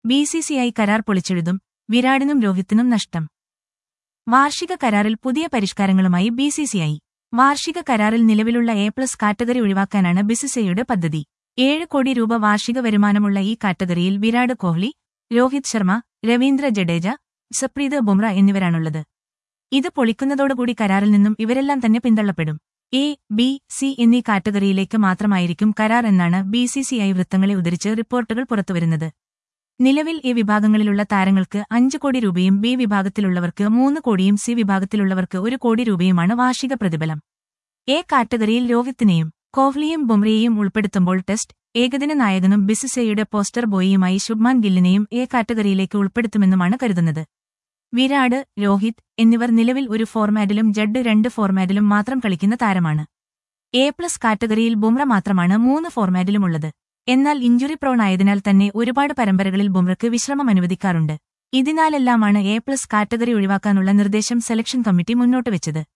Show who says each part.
Speaker 1: B C C I കരാർ പൊളിച്ചെഴുതും വിരാടിനും രോഹിത്തിനും നഷ്ടം വാർഷിക കരാറിൽ പുതിയ പരിഷ്കാരങ്ങളുമായി ബി സി സി ഐ വാർഷിക കരാറിൽ നിലവിലുള്ള എ പ്ലസ് കാറ്റഗറി ഒഴിവാക്കാനാണ് ബിസിസിഐയുടെ പദ്ധതി ഏഴ് കോടി രൂപ വാർഷിക വരുമാനമുള്ള ഈ കാറ്റഗറിയിൽ വിരാട് കോഹ്ലി രോഹിത് ശർമ്മ രവീന്ദ്ര ജഡേജ സപ്രീത് ബുംറ എന്നിവരാണുള്ളത് ഇത് പൊളിക്കുന്നതോടുകൂടി കരാറിൽ നിന്നും ഇവരെല്ലാം തന്നെ പിന്തള്ളപ്പെടും എ ബി സി എന്നീ കാറ്റഗറിയിലേക്ക് മാത്രമായിരിക്കും കരാർ എന്നാണ് ബി സി സി ഐ വൃത്തങ്ങളെ ഉദ്ധരിച്ച് റിപ്പോർട്ടുകൾ പുറത്തുവരുന്നത് നിലവിൽ എ വിഭാഗങ്ങളിലുള്ള താരങ്ങൾക്ക് അഞ്ച് കോടി രൂപയും ബി വിഭാഗത്തിലുള്ളവർക്ക് മൂന്ന് കോടിയും സി വിഭാഗത്തിലുള്ളവർക്ക് ഒരു കോടി രൂപയുമാണ് വാർഷിക പ്രതിഫലം എ കാറ്റഗറിയിൽ രോഹിത്തിനെയും കോഹ്ലിയും ബുംറയെയും ഉൾപ്പെടുത്തുമ്പോൾ ടെസ്റ്റ് ഏകദിന നായകനും ബിസിസയുടെ പോസ്റ്റർ ബോയിയുമായി ശുഭ്മാൻ ഗില്ലിനെയും എ കാറ്റഗറിയിലേക്ക് ഉൾപ്പെടുത്തുമെന്നുമാണ് കരുതുന്നത് വിരാട് രോഹിത് എന്നിവർ നിലവിൽ ഒരു ഫോർമാറ്റിലും ജഡ് രണ്ട് ഫോർമാറ്റിലും മാത്രം കളിക്കുന്ന താരമാണ് എ പ്ലസ് കാറ്റഗറിയിൽ ബുംറ മാത്രമാണ് മൂന്ന് ഫോർമാറ്റിലുമുള്ളത് എന്നാൽ ഇഞ്ചുറി പ്രോൺ ആയതിനാൽ തന്നെ ഒരുപാട് പരമ്പരകളിൽ ബുംറയ്ക്ക് വിശ്രമം അനുവദിക്കാറുണ്ട് ഇതിനാലെല്ലാമാണ് എ പ്ലസ് കാറ്റഗറി ഒഴിവാക്കാനുള്ള നിർദ്ദേശം സെലക്ഷൻ കമ്മിറ്റി മുന്നോട്ട് വെച്ചത്